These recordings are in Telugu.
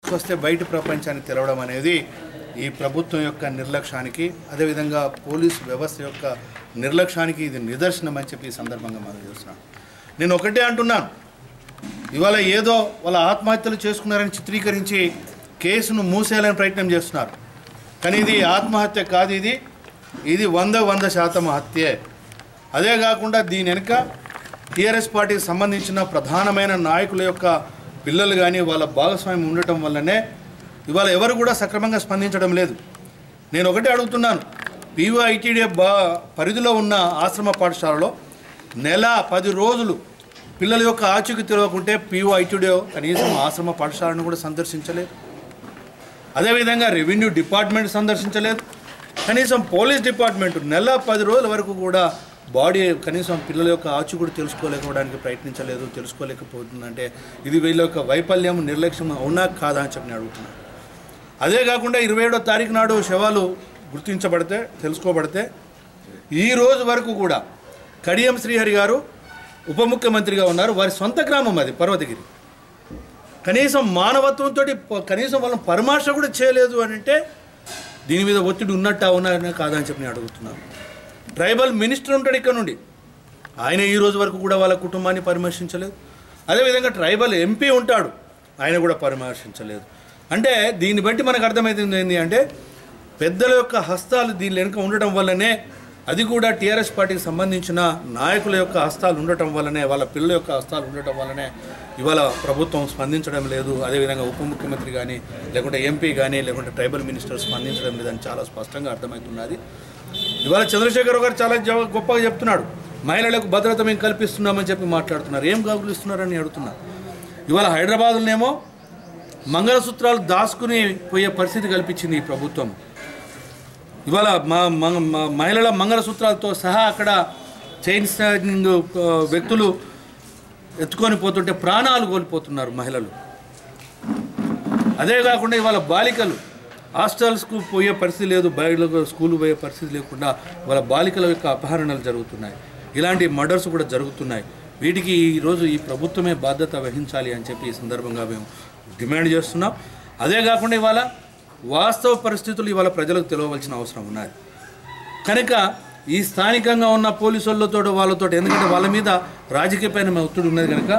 వస్తే బయట ప్రపంచానికి తెలవడం అనేది ఈ ప్రభుత్వం యొక్క నిర్లక్ష్యానికి అదేవిధంగా పోలీస్ వ్యవస్థ యొక్క నిర్లక్ష్యానికి ఇది నిదర్శనం అని చెప్పి ఈ సందర్భంగా మనం చూస్తున్నాం నేను ఒకటే అంటున్నాను ఇవాళ ఏదో వాళ్ళ ఆత్మహత్యలు చేసుకున్నారని చిత్రీకరించి కేసును మూసేయాలని ప్రయత్నం చేస్తున్నారు కానీ ఇది ఆత్మహత్య కాదు ఇది ఇది వంద వంద శాతం హత్యే అదే కాకుండా దీని వెనుక టీఆర్ఎస్ పార్టీకి సంబంధించిన ప్రధానమైన నాయకుల యొక్క పిల్లలు కానీ వాళ్ళ భాగస్వామ్యం ఉండటం వల్లనే ఇవాళ ఎవరు కూడా సక్రమంగా స్పందించడం లేదు నేను ఒకటే అడుగుతున్నాను పీవో ఐటీడీ బా పరిధిలో ఉన్న ఆశ్రమ పాఠశాలలో నెల పది రోజులు పిల్లల యొక్క ఆచూకీ తెలియకుంటే పీఓ ఐటీడీ కనీసం ఆశ్రమ పాఠశాలను కూడా సందర్శించలేదు అదేవిధంగా రెవెన్యూ డిపార్ట్మెంట్ సందర్శించలేదు కనీసం పోలీస్ డిపార్ట్మెంట్ నెల పది రోజుల వరకు కూడా బాడీ కనీసం పిల్లల యొక్క ఆచూకుడు తెలుసుకోలేకపోవడానికి ప్రయత్నించలేదు తెలుసుకోలేకపోతుందంటే ఇది వీళ్ళ యొక్క వైఫల్యం నిర్లక్ష్యం అవునా కాదా అని చెప్పి నేను అడుగుతున్నాను అదే కాకుండా ఇరవై ఏడో తారీఖు నాడు శవాలు గుర్తించబడితే తెలుసుకోబడితే ఈ రోజు వరకు కూడా కడియం శ్రీహరి గారు ఉప ముఖ్యమంత్రిగా ఉన్నారు వారి సొంత గ్రామం అది పర్వతగిరి కనీసం మానవత్వంతో కనీసం వాళ్ళని పరామర్శ కూడా చేయలేదు అని అంటే దీని మీద ఒత్తిడి ఉన్నట్టు అవునా కాదా అని చెప్పి నేను అడుగుతున్నాను ట్రైబల్ మినిస్టర్ ఉంటాడు ఇక్కడ నుండి ఆయన ఈ రోజు వరకు కూడా వాళ్ళ కుటుంబాన్ని పరామర్శించలేదు అదేవిధంగా ట్రైబల్ ఎంపీ ఉంటాడు ఆయన కూడా పరామర్శించలేదు అంటే దీన్ని బట్టి మనకు అర్థమవుతుంది ఏంటి అంటే పెద్దల యొక్క హస్తాలు దీని వెనుక ఉండటం వల్లనే అది కూడా టీఆర్ఎస్ పార్టీకి సంబంధించిన నాయకుల యొక్క హస్తాలు ఉండటం వల్లనే వాళ్ళ పిల్లల యొక్క హస్తాలు ఉండటం వల్లనే ఇవాళ ప్రభుత్వం స్పందించడం లేదు అదేవిధంగా ఉప ముఖ్యమంత్రి కానీ లేకుంటే ఎంపీ కానీ లేకుంటే ట్రైబల్ మినిస్టర్ స్పందించడం లేదని చాలా స్పష్టంగా అర్థమవుతున్నది ఇవాళ చంద్రశేఖర్ గారు చాలా జవ- గొప్పగా చెప్తున్నాడు మహిళలకు భద్రత మేము కల్పిస్తున్నామని చెప్పి మాట్లాడుతున్నారు ఏం కల్పిస్తున్నారని అడుగుతున్నారు ఇవాళ హైదరాబాద్లోనేమో మంగళసూత్రాలు దాచుకుని పోయే పరిస్థితి కల్పించింది ఈ ప్రభుత్వం ఇవాళ మా మ- మ- మహిళల మంగళసూత్రాలతో సహా అక్కడ చైన్ స్నాచింగ్ ఆ, వ్యక్తులు ఎత్తుకొని పోతుంటే ప్రాణాలు కోల్పోతున్నారు మహిళలు అదే కాకుండా ఇవాళ బాలికలు హాస్టల్స్కు పోయే పరిస్థితి లేదు బయటకు స్కూల్ పోయే పరిస్థితి లేకుండా వాళ్ళ బాలికల యొక్క అపహరణలు జరుగుతున్నాయి ఇలాంటి మర్డర్స్ కూడా జరుగుతున్నాయి వీటికి ఈరోజు ఈ ప్రభుత్వమే బాధ్యత వహించాలి అని చెప్పి ఈ సందర్భంగా మేము డిమాండ్ చేస్తున్నాం అదే కాకుండా ఇవాళ వాస్తవ పరిస్థితులు ఇవాళ ప్రజలకు తెలియవలసిన అవసరం ఉన్నది కనుక ఈ స్థానికంగా ఉన్న పోలీసులతో వాళ్ళతో ఎందుకంటే వాళ్ళ మీద రాజకీయపైన ఒత్తిడి ఉన్నది కనుక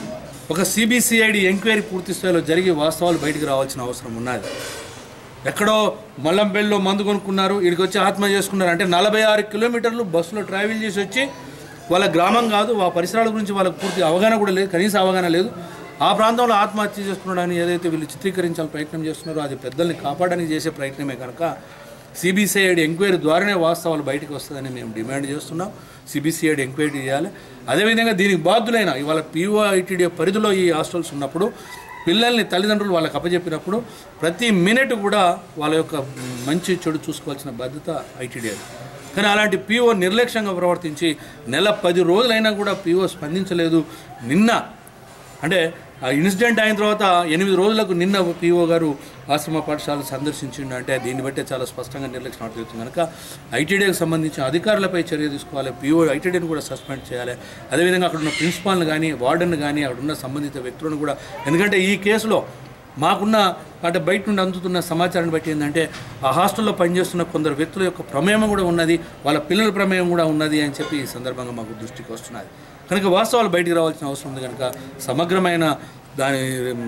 ఒక సిబిసిఐడి ఎంక్వైరీ పూర్తి స్థాయిలో జరిగి వాస్తవాలు బయటికి రావాల్సిన అవసరం ఉన్నది ఎక్కడో మల్లంపల్లిలో మందు కొనుక్కున్నారు ఇక్కడికి వచ్చి ఆత్మహత్య చేసుకున్నారు అంటే నలభై ఆరు కిలోమీటర్లు బస్సులో ట్రావెల్ చేసి వచ్చి వాళ్ళ గ్రామం కాదు ఆ పరిసరాల గురించి వాళ్ళకి పూర్తి అవగాహన కూడా లేదు కనీస అవగాహన లేదు ఆ ప్రాంతంలో ఆత్మహత్య చేసుకున్నాడని ఏదైతే వీళ్ళు చిత్రీకరించాలని ప్రయత్నం చేస్తున్నారో అది పెద్దల్ని కాపాడడానికి చేసే ప్రయత్నమే కనుక సిబిసిఐడి ఎంక్వైరీ ద్వారానే వాస్తవాలు బయటకు వస్తుందని మేము డిమాండ్ చేస్తున్నాం సిబిసిఐడి ఎంక్వైరీ చేయాలి అదేవిధంగా దీనికి బాధ్యులైన ఇవాళ పిఓఐటీడీ పరిధిలో ఈ హాస్టల్స్ ఉన్నప్పుడు పిల్లల్ని తల్లిదండ్రులు వాళ్ళకి అప్పచెప్పినప్పుడు ప్రతి మినిట్ కూడా వాళ్ళ యొక్క మంచి చెడు చూసుకోవాల్సిన బాధ్యత ఐటీడీ కానీ అలాంటి పీఓ నిర్లక్ష్యంగా ప్రవర్తించి నెల పది రోజులైనా కూడా పీఓ స్పందించలేదు నిన్న అంటే ఆ ఇన్సిడెంట్ అయిన తర్వాత ఎనిమిది రోజులకు నిన్న పీఓ గారు ఆశ్రమ పాఠశాల సందర్శించిండు అంటే దీన్ని బట్టే చాలా స్పష్టంగా నిర్లక్ష్యం అర్థమవుతుంది కనుక ఐటీడీకి సంబంధించిన అధికారులపై చర్య తీసుకోవాలి పీఓ ఐటీడీని కూడా సస్పెండ్ చేయాలి అదేవిధంగా అక్కడ ఉన్న ప్రిన్సిపాల్ని కానీ వార్డెన్ కానీ అక్కడ ఉన్న సంబంధిత వ్యక్తులను కూడా ఎందుకంటే ఈ కేసులో మాకున్న అంటే బయట నుండి అందుతున్న సమాచారాన్ని బట్టి ఏంటంటే ఆ హాస్టల్లో పనిచేస్తున్న కొందరు వ్యక్తుల యొక్క ప్రమేయం కూడా ఉన్నది వాళ్ళ పిల్లల ప్రమేయం కూడా ఉన్నది అని చెప్పి ఈ సందర్భంగా మాకు దృష్టికి వస్తున్నది కనుక వాస్తవాలు బయటికి రావాల్సిన అవసరం ఉంది కనుక సమగ్రమైన దాని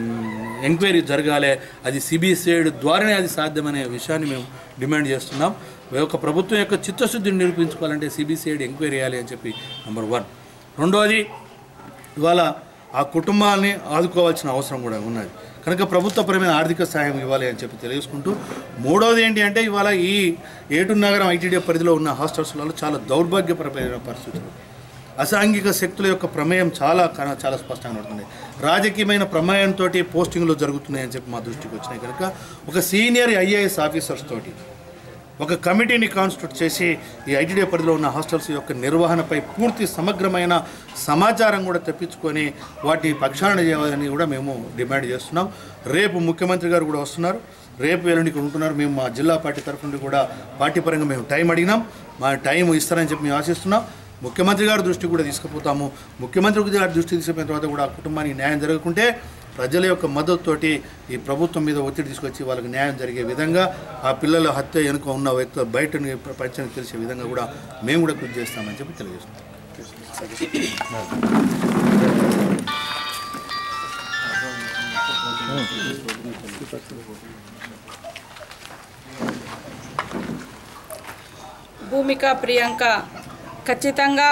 ఎంక్వైరీ జరగాలి అది సిబిసిఐడి ద్వారానే అది సాధ్యమనే విషయాన్ని మేము డిమాండ్ చేస్తున్నాం ఒక ప్రభుత్వం యొక్క చిత్తశుద్ధిని నిరూపించుకోవాలంటే సిబిసిఐడి ఎంక్వైరీ చేయాలి అని చెప్పి నెంబర్ వన్ రెండవది ఇవాళ ఆ కుటుంబాన్ని ఆదుకోవాల్సిన అవసరం కూడా ఉన్నది కనుక ప్రభుత్వపరమైన ఆర్థిక సహాయం ఇవ్వాలి అని చెప్పి తెలియజేసుకుంటూ మూడవది ఏంటి అంటే ఇవాళ ఈ ఏటూరు నగరం ఐటీడీ పరిధిలో ఉన్న హాస్టల్స్లలో చాలా దౌర్భాగ్యపరమైన పరిస్థితులు అసాంఘిక శక్తుల యొక్క ప్రమేయం చాలా కన- చాలా స్పష్టంగా ఉంటుంది రాజకీయమైన ప్రమేయంతో పోస్టింగ్లు జరుగుతున్నాయని చెప్పి మా దృష్టికి వచ్చినాయి కనుక ఒక సీనియర్ ఐఏఎస్ ఆఫీసర్స్ తోటి ఒక కమిటీని కాన్స్టిట్యూట్ చేసి ఈ ఐటీడీ పరిధిలో ఉన్న హాస్టల్స్ యొక్క నిర్వహణపై పూర్తి సమగ్రమైన సమాచారం కూడా తెప్పించుకొని వాటి ప్రక్షాళన చేయాలని కూడా మేము డిమాండ్ చేస్తున్నాం రేపు ముఖ్యమంత్రి గారు కూడా వస్తున్నారు రేపు ఎల్లుండి ఇక్కడ ఉంటున్నారు మేము మా జిల్లా పార్టీ తరఫు నుండి కూడా పార్టీ పరంగా మేము టైం అడిగినాం మా టైం ఇస్తారని చెప్పి మేము ఆశిస్తున్నాం ముఖ్యమంత్రి గారి దృష్టికి కూడా తీసుకుపోతాము ముఖ్యమంత్రి గారి దృష్టి తీసుకుపోయిన తర్వాత కూడా ఆ కుటుంబానికి న్యాయం జరగకుంటే ప్రజల యొక్క మద్దతుతోటి ఈ ప్రభుత్వం మీద ఒత్తిడి తీసుకొచ్చి వాళ్ళకి న్యాయం జరిగే విధంగా ఆ పిల్లల హత్య వెనుక ఉన్న వ్యక్తులు బయట ప్రపంచానికి తెలిసే విధంగా కూడా మేము కూడా కృషి చేస్తామని చెప్పి తెలియజేస్తున్నాం భూమిక ప్రియాంక ఖచ్చితంగా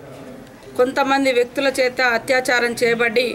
కొంతమంది వ్యక్తుల చేత అత్యాచారం చేయబడి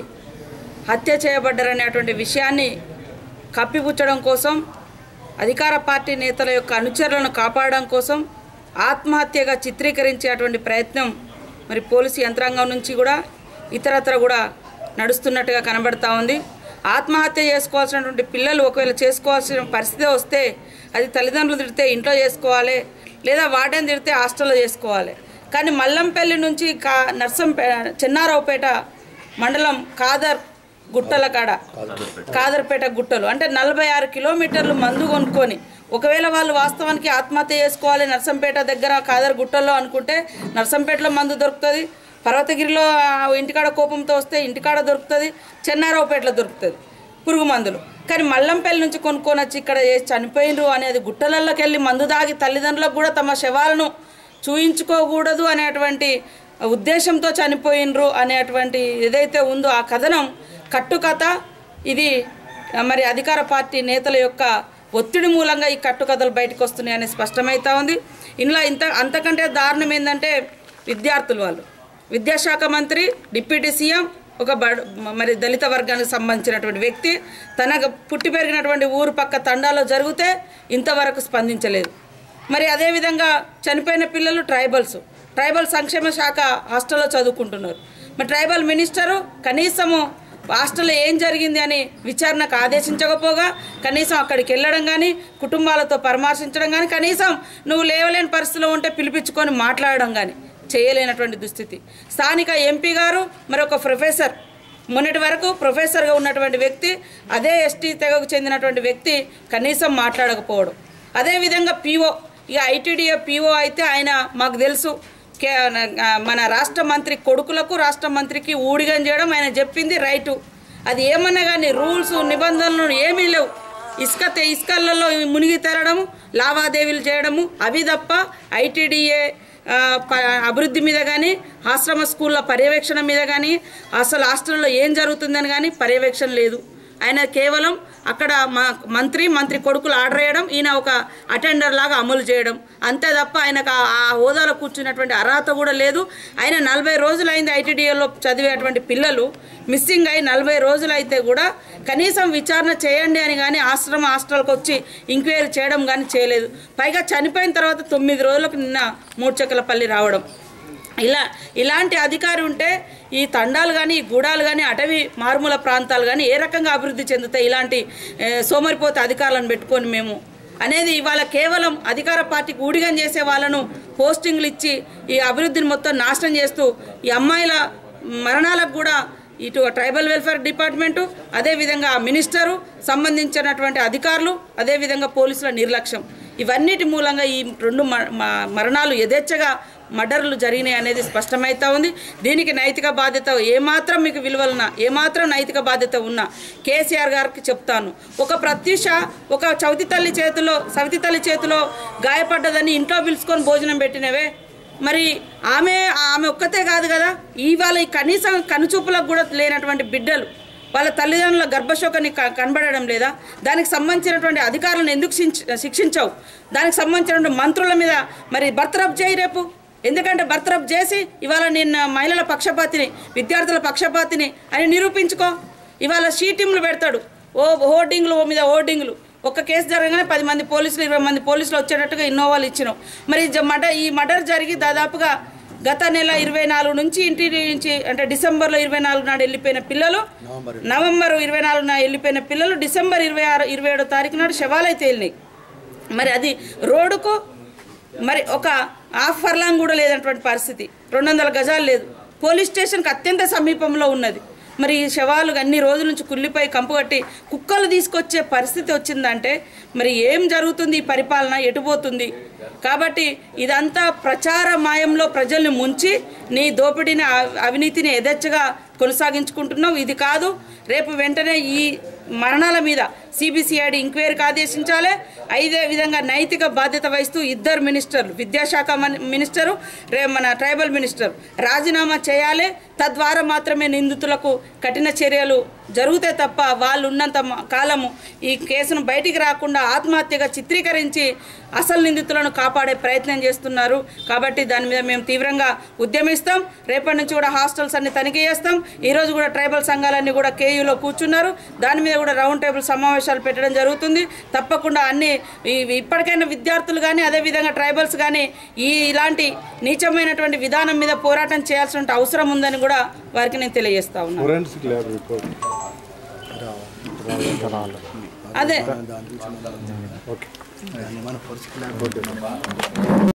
హత్య చేయబడ్డారనేటువంటి విషయాన్ని కప్పిపుచ్చడం కోసం అధికార పార్టీ నేతల యొక్క అనుచరులను కాపాడడం కోసం ఆత్మహత్యగా చిత్రీకరించేటువంటి ప్రయత్నం మరి పోలీసు యంత్రాంగం నుంచి కూడా ఇతరత్ర కూడా నడుస్తున్నట్టుగా కనబడతా ఉంది ఆత్మహత్య చేసుకోవాల్సినటువంటి పిల్లలు ఒకవేళ చేసుకోవాల్సిన పరిస్థితి వస్తే అది తల్లిదండ్రులు తిడితే ఇంట్లో చేసుకోవాలి లేదా వాటిని తిడితే హాస్టల్లో చేసుకోవాలి కానీ మల్లంపల్లి నుంచి కా నర్సంపే చెన్నారావుపేట మండలం కాదర్ గుట్టల కాడ కాదర్పేట గుట్టలు అంటే నలభై ఆరు కిలోమీటర్లు మందు కొనుక్కొని ఒకవేళ వాళ్ళు వాస్తవానికి ఆత్మహత్య చేసుకోవాలి నర్సంపేట దగ్గర కాదర్ గుట్టల్లో అనుకుంటే నర్సంపేటలో మందు దొరుకుతుంది పర్వతగిరిలో ఆ ఇంటికాడ కోపంతో వస్తే ఇంటికాడ దొరుకుతుంది చెన్నారావుపేటలో దొరుకుతుంది పురుగు మందులు కానీ మల్లంపల్లి నుంచి కొనుక్కొని వచ్చి ఇక్కడ చేసి చనిపోయినరు అనేది గుట్టలలోకి వెళ్ళి మందు దాగి తల్లిదండ్రులకు కూడా తమ శవాలను చూయించుకోకూడదు అనేటువంటి ఉద్దేశంతో చనిపోయినరు అనేటువంటి ఏదైతే ఉందో ఆ కథనం కట్టుకథ ఇది ఆ, మరి అధికార పార్టీ నేతల యొక్క ఒత్తిడి మూలంగా ఈ కట్టుకథలు బయటకు వస్తున్నాయని స్పష్టమవుతా ఉంది ఇందులో ఇంత అంతకంటే దారుణం ఏంటంటే విద్యార్థులు వాళ్ళు విద్యాశాఖ మంత్రి డిప్యూటీ సీఎం ఒక బడ మరి దళిత వర్గానికి సంబంధించినటువంటి వ్యక్తి తనకు పుట్టి పెరిగినటువంటి ఊరు పక్క తండాలో జరిగితే ఇంతవరకు స్పందించలేదు మరి అదేవిధంగా చనిపోయిన పిల్లలు ట్రైబల్స్ ట్రైబల్ సంక్షేమ శాఖ హాస్టల్లో చదువుకుంటున్నారు మరి ట్రైబల్ మినిస్టరు కనీసము హాస్టల్లో ఏం జరిగింది అని విచారణకు ఆదేశించకపోగా కనీసం అక్కడికి వెళ్ళడం కానీ కుటుంబాలతో పరామర్శించడం కానీ కనీసం నువ్వు లేవలేని పరిస్థితిలో ఉంటే పిలిపించుకొని మాట్లాడడం కానీ చేయలేనటువంటి దుస్థితి స్థానిక ఎంపీ గారు మరి ఒక ప్రొఫెసర్ మొన్నటి వరకు ప్రొఫెసర్గా ఉన్నటువంటి వ్యక్తి అదే ఎస్టీ తెగకు చెందినటువంటి వ్యక్తి కనీసం మాట్లాడకపోవడం అదేవిధంగా పీఓ ఇక ఐటీడీఏ పీఓ అయితే ఆయన మాకు తెలుసు కే- ఆ, మన రాష్ట్ర మంత్రి కొడుకులకు రాష్ట్ర మంత్రికి ఊడిగం చేయడం ఆయన చెప్పింది రైటు అది ఏమన్నా కానీ రూల్స్ నిబంధనలు ఏమీ లేవు ఇసుక తె- ఇసుకలలో మునిగి తేరడము లావాదేవీలు చేయడము అవి తప్ప ఐటీడీఏ ఆ, ప- అభివృద్ధి మీద కానీ ఆశ్రమ స్కూళ్ళ పర్యవేక్షణ మీద కానీ అసలు హాస్టల్లో ఏం జరుగుతుందని కానీ పర్యవేక్షణ లేదు ఆయన కేవలం అక్కడ మా మంత్రి మంత్రి కొడుకులు ఆర్డర్ చేయడం ఈయన ఒక అటెండర్ లాగా అమలు చేయడం అంతే తప్ప ఆయనకు ఆ- ఆ హోదాలో కూర్చున్నటువంటి అర్హత కూడా లేదు ఆయన నలభై రోజులైంది ఐటీడీఏలో చదివేటువంటి పిల్లలు మిస్సింగ్ అయి నలభై రోజులు అయితే కూడా కనీసం విచారణ చేయండి అని కానీ ఆశ్రమ హాస్టల్కి వచ్చి ఎంక్వైరీ చేయడం కానీ చేయలేదు పైగా చనిపోయిన తర్వాత తొమ్మిది రోజులకు నిన్న మూడ్చకలపల్లి రావడం ఇలా ఇలాంటి అధికారి ఉంటే ఈ తండాలు కానీ ఈ గూడాలు కానీ అటవీ మారుమూల ప్రాంతాలు కానీ ఏ రకంగా అభివృద్ధి చెందుతాయి ఇలాంటి ఏ, సోమరిపోత అధికారులను పెట్టుకొని మేము అనేది ఇవాళ కేవలం అధికార పార్టీకి ఊడిగం చేసే వాళ్ళను పోస్టింగ్లు ఇచ్చి ఈ అభివృద్ధిని మొత్తం నాశనం చేస్తూ ఈ అమ్మాయిల మరణాలకు కూడా ఇటు ట్రైబల్ వెల్ఫేర్ డిపార్ట్మెంటు అదేవిధంగా మినిస్టరు సంబంధించినటువంటి అధికారులు అదేవిధంగా పోలీసుల నిర్లక్ష్యం ఇవన్నిటి మూలంగా ఈ రెండు మ- మ- మరణాలు యథేచ్ఛగా మర్డర్లు జరిగినాయి అనేది స్పష్టమవుతా ఉంది దీనికి నైతిక బాధ్యత ఏమాత్రం మీకు విలువలున్నా ఏమాత్రం నైతిక బాధ్యత ఉన్నా కేసీఆర్ గారికి చెప్తాను ఒక ప్రత్యూష ఒక చవితి తల్లి చేతిలో సవితి తల్లి చేతిలో గాయపడ్డదని ఇంట్లో పిలుచుకొని భోజనం పెట్టినవే మరి ఆమె ఆమె ఒక్కతే కాదు కదా ఇవాళ ఈ కనీసం కనుచూపులకు కూడా లేనటువంటి బిడ్డలు వాళ్ళ తల్లిదండ్రుల గర్భశోకాన్ని క- కనబడడం లేదా దానికి సంబంధించినటువంటి అధికారులను ఎందుకు శిక్ష- శిక్షించవు దానికి సంబంధించినటువంటి మంత్రుల మీద మరి బర్తరఫ్ చేయి రేపు ఎందుకంటే బర్తరఫ్ చేసి ఇవాళ నేను మహిళల పక్షపాతిని విద్యార్థుల పక్షపాతిని అని నిరూపించుకో ఇవాళ షీటింగ్లు పెడతాడు ఓ హోర్డింగ్లు ఓ మీద హోర్డింగ్లు ఒక్క కేసు జరగగానే పది మంది పోలీసులు ఇరవై మంది పోలీసులు వచ్చేటట్టుగా ఇన్నోవాలు ఇచ్చినాం మరి జ- మర్డర్ ఈ మర్డర్ జరిగి దాదాపుగా గత నెల ఇరవై నాలుగు నుంచి ఇంటి నుంచి అంటే డిసెంబర్లో ఇరవై నాలుగు నాడు వెళ్ళిపోయిన పిల్లలు నవంబర్ నవంబర్ ఇరవై నాలుగు నాడు వెళ్ళిపోయిన పిల్లలు డిసెంబర్ ఇరవై ఆరు ఇరవై ఏడో తారీఖు నాడు శవాలైతే వెళ్ళినాయి మరి అది రోడ్డుకు మరి ఒక హాఫ్ ఫర్లాంగ్ కూడా లేనటువంటి పరిస్థితి రెండు వందల గజాలు లేదు పోలీస్ స్టేషన్కి అత్యంత సమీపంలో ఉన్నది మరి ఈ శవాలు అన్ని రోజుల నుంచి కుళ్ళిపోయి కంపుగట్టి కుక్కలు తీసుకొచ్చే పరిస్థితి వచ్చిందంటే మరి ఏం జరుగుతుంది ఈ పరిపాలన ఎటుపోతుంది కాబట్టి ఇదంతా ప్రచార మాయంలో ప్రజల్ని ముంచి నీ దోపిడీని అ- అవినీతిని యథేచ్ఛగా కొనసాగించుకుంటున్నాం ఇది కాదు రేపు వెంటనే ఈ మరణాల మీద సిబిసిఐడి ఎంక్వైరీకి ఆదేశించాలి అదే విధంగా నైతిక బాధ్యత వహిస్తూ ఇద్దరు మినిస్టర్లు విద్యాశాఖ మన్- మినిస్టరు రే మన ట్రైబల్ మినిస్టర్ రాజీనామా చేయాలి తద్వారా మాత్రమే నిందితులకు కఠిన చర్యలు జరుగుతాయి తప్ప వాళ్ళు ఉన్నంత మ- కాలము ఈ కేసును బయటికి రాకుండా ఆత్మహత్యగా చిత్రీకరించి అసలు నిందితులను కాపాడే ప్రయత్నం చేస్తున్నారు కాబట్టి దాని మీద మేము తీవ్రంగా ఉద్యమిస్తాం రేపటి నుంచి కూడా హాస్టల్స్ అన్ని తనిఖీ చేస్తాం ఈరోజు కూడా ట్రైబల్ సంఘాలన్నీ కూడా కేయూలో కూర్చున్నారు దాని మీద కూడా రౌండ్ టేబుల్ సమావేశాలు పెట్టడం జరుగుతుంది తప్పకుండా అన్ని ఈ- ఇప్పటికైనా విద్యార్థులు కానీ అదేవిధంగా ట్రైబల్స్ కానీ ఈ ఇలాంటి నీచమైనటువంటి విధానం మీద పోరాటం చేయాల్సిన అవసరం ఉందని కూడా వారికి నేను తెలియజేస్తా ఉన్నాను ఫోరెన్సిక్ ల్యాబ్ రిపోర్ట్ అదే ఓకే మన పరిస్థితి